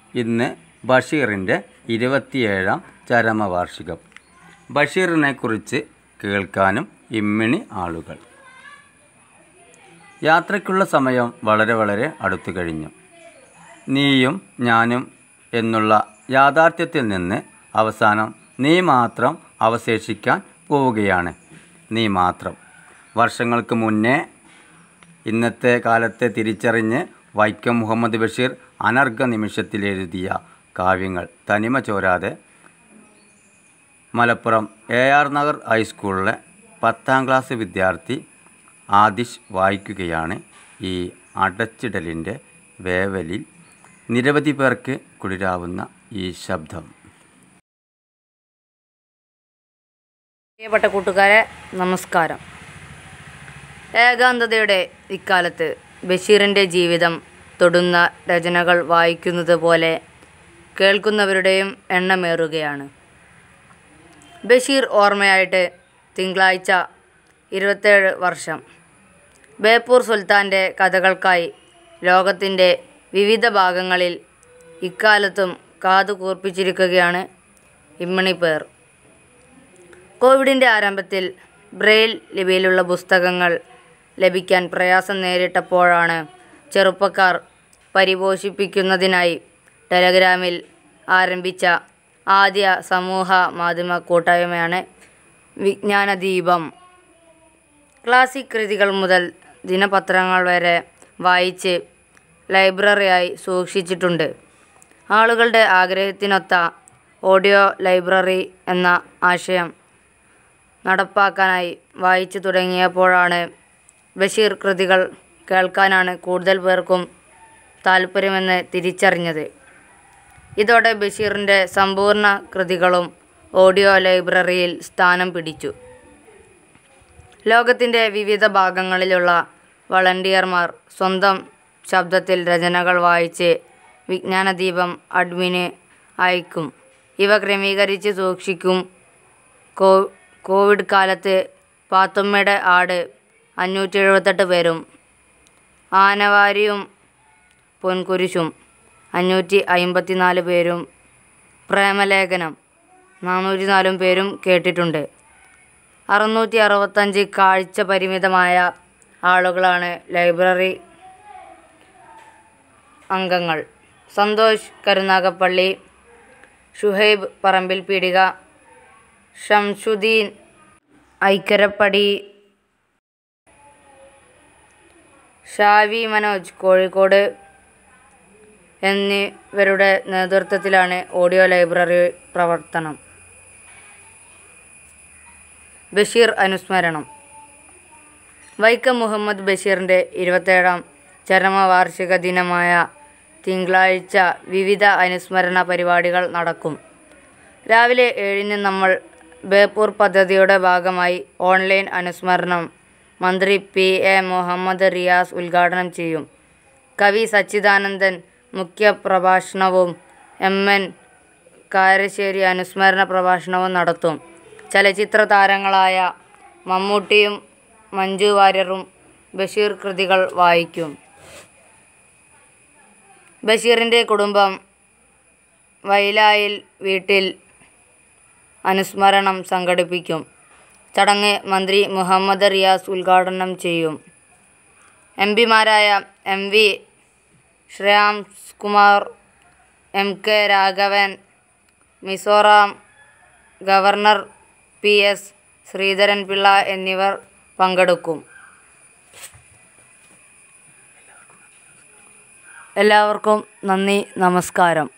ഇന്ന് ബഷീറിൻ്റെ ഇരുപത്തിയേഴാം ചരമവാർഷികം ബഷീറിനെക്കുറിച്ച് കേൾക്കാനും ഇമ്മിണി ആളുകൾ യാത്രയ്ക്കുള്ള സമയം വളരെ വളരെ അടുത്തു കഴിഞ്ഞു നീയും ഞാനും എന്നുള്ള യാഥാർത്ഥ്യത്തിൽ നിന്ന് അവസാനം നീ മാത്രം അവശേഷിക്കാൻ പോവുകയാണ് നീ മാത്രം വർഷങ്ങൾക്ക് മുന്നേ ഇന്നത്തെ കാലത്തെ തിരിച്ചറിഞ്ഞ് വൈക്കം മുഹമ്മദ് ബഷീർ അനർഘ നിമിഷത്തിലെഴുതിയ കാവ്യങ്ങൾ തനിമ ചോരാതെ മലപ്പുറം എ ആർ നഗർ ഹൈസ്കൂളിലെ പത്താം ക്ലാസ് വിദ്യാർത്ഥി ആദിഷ് വായിക്കുകയാണ് ഈ അടച്ചിടലിൻ്റെ വേവലിൽ നിരവധി പേർക്ക് കുളിരാവുന്ന ഈ ശബ്ദം പ്രിയപ്പെട്ട കൂട്ടുകാരെ നമസ്കാരം ഏകാന്തതയുടെ ഇക്കാലത്ത് ബഷീറിൻ്റെ ജീവിതം തൊടുന്ന രചനകൾ വായിക്കുന്നത് പോലെ കേൾക്കുന്നവരുടെയും എണ്ണമേറുകയാണ് ബഷീർ ഓർമ്മയായിട്ട് തിങ്കളാഴ്ച ഇരുപത്തേഴ് വർഷം ബേപ്പൂർ സുൽത്താൻ്റെ കഥകൾക്കായി ലോകത്തിൻ്റെ വിവിധ ഭാഗങ്ങളിൽ ഇക്കാലത്തും കാതു കൂർപ്പിച്ചിരിക്കുകയാണ് ഇമ്മണി പേർ കോവിഡിൻ്റെ ആരംഭത്തിൽ ബ്രെയിൽ ലിപിയിലുള്ള പുസ്തകങ്ങൾ ലഭിക്കാൻ പ്രയാസം നേരിട്ടപ്പോഴാണ് ചെറുപ്പക്കാർ പരിപോഷിപ്പിക്കുന്നതിനായി ടെലഗ്രാമിൽ ആരംഭിച്ച ആദ്യ സമൂഹ മാധ്യമ കൂട്ടായ്മയാണ് വിജ്ഞാനദീപം ക്ലാസിക് കൃതികൾ മുതൽ ദിനപത്രങ്ങൾ വരെ വായിച്ച് ലൈബ്രറിയായി സൂക്ഷിച്ചിട്ടുണ്ട് ആളുകളുടെ ആഗ്രഹത്തിനൊത്ത ഓഡിയോ ലൈബ്രറി എന്ന ആശയം നടപ്പാക്കാനായി വായിച്ചു തുടങ്ങിയപ്പോഴാണ് ബഷീർ കൃതികൾ കേൾക്കാനാണ് കൂടുതൽ പേർക്കും താല്പര്യമെന്ന് തിരിച്ചറിഞ്ഞത് ഇതോടെ ബഷീറിൻ്റെ സമ്പൂർണ്ണ കൃതികളും ഓഡിയോ ലൈബ്രറിയിൽ സ്ഥാനം പിടിച്ചു ലോകത്തിൻ്റെ വിവിധ ഭാഗങ്ങളിലുള്ള വളണ്ടിയർമാർ സ്വന്തം ശബ്ദത്തിൽ രചനകൾ വായിച്ച് വിജ്ഞാനദീപം അഡ്മിന് അയക്കും ഇവ ക്രമീകരിച്ച് സൂക്ഷിക്കും കോ കോവിഡ് കാലത്ത് പാത്തുമ്മയുടെ ആട് അഞ്ഞൂറ്റി എഴുപത്തെട്ട് പേരും ആനവാരിയും പൊൻകുരിശും അഞ്ഞൂറ്റി അമ്പത്തി നാല് പേരും പ്രേമലേഖനം നാനൂറ്റി നാലും പേരും കേട്ടിട്ടുണ്ട് അറുന്നൂറ്റി അറുപത്തഞ്ച് കാഴ്ച പരിമിതമായ ആളുകളാണ് ലൈബ്രറി അംഗങ്ങൾ സന്തോഷ് കരുനാഗപ്പള്ളി ഷുഹൈബ് പറമ്പിൽ പീടിക ഷംസുദ്ദീൻ ഐക്കരപ്പടി ഷാവി മനോജ് കോഴിക്കോട് എന്നിവരുടെ നേതൃത്വത്തിലാണ് ഓഡിയോ ലൈബ്രറി പ്രവർത്തനം ബഷീർ അനുസ്മരണം വൈക്കം മുഹമ്മദ് ബഷീറിൻ്റെ ഇരുപത്തേഴാം ചരമവാർഷിക ദിനമായ തിങ്കളാഴ്ച വിവിധ അനുസ്മരണ പരിപാടികൾ നടക്കും രാവിലെ ഏഴിന് നമ്മൾ ബേപ്പൂർ പദ്ധതിയുടെ ഭാഗമായി ഓൺലൈൻ അനുസ്മരണം മന്ത്രി പി എ മുഹമ്മദ് റിയാസ് ഉദ്ഘാടനം ചെയ്യും കവി സച്ചിദാനന്ദൻ മുഖ്യ പ്രഭാഷണവും എം എൻ കാരശ്ശേരി അനുസ്മരണ പ്രഭാഷണവും നടത്തും ചലച്ചിത്ര താരങ്ങളായ മമ്മൂട്ടിയും മഞ്ജു വാര്യറും ബഷീർ കൃതികൾ വായിക്കും ബഷീറിൻ്റെ കുടുംബം വൈലായിൽ വീട്ടിൽ അനുസ്മരണം സംഘടിപ്പിക്കും ചടങ്ങ് മന്ത്രി മുഹമ്മദ് റിയാസ് ഉദ്ഘാടനം ചെയ്യും എം പിമാരായ M V Shreyams Kumar M K Raghavan Mizoram governor P S Sreedharan Pillai എന്നിവർ പങ്കെടുക്കും എല്ലാവർക്കും നന്ദി നമസ്കാരം